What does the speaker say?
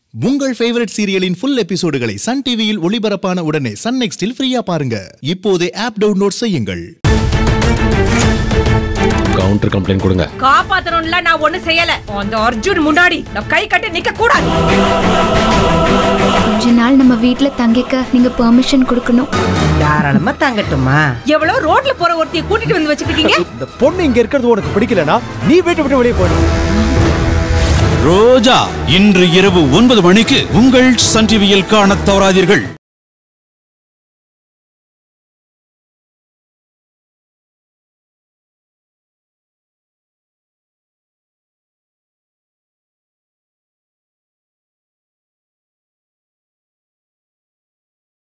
உங்கள் ஃபேவரட் சீரியலின் ஃபுல் எபிசோடுகளை சன் டிவியில் ஒளிபரப்பான உடனே சன் நெக்ஸ்டில் ஃப்ரீயா பாருங்க இப்போதே ஆப் டவுன்லோட் செய்யுங்கள் கவுண்டர் கம்ப்ளைண்ட் கொடுங்க காப்பாத்தணும்ல நான் ஒண்ணு செய்யல அந்த அர்ஜுன் முன்னாடி நான் கை கட்டி நிக்க கூடாது கொஞ்ச நாள் நம்ம வீட்ல தங்கிக்க நீங்க பெர்மிஷன் கொடுக்கணும் தாராளமா தங்கட்டுமா எவ்வளவு ரோட்ல போற ஒருத்திய கூட்டிட்டு வந்து வச்சிட்டு இருக்கீங்க இந்த பொண்ணு இங்க இருக்கிறது உனக்கு பிடிக்கலனா நீ வீட்டை விட்டு வெளியே போயிடு ரோஜா இன்று இரவு ஒன்பது மணிக்கு உங்கள் சன் டிவியில் காணத் தவறாதீர்கள்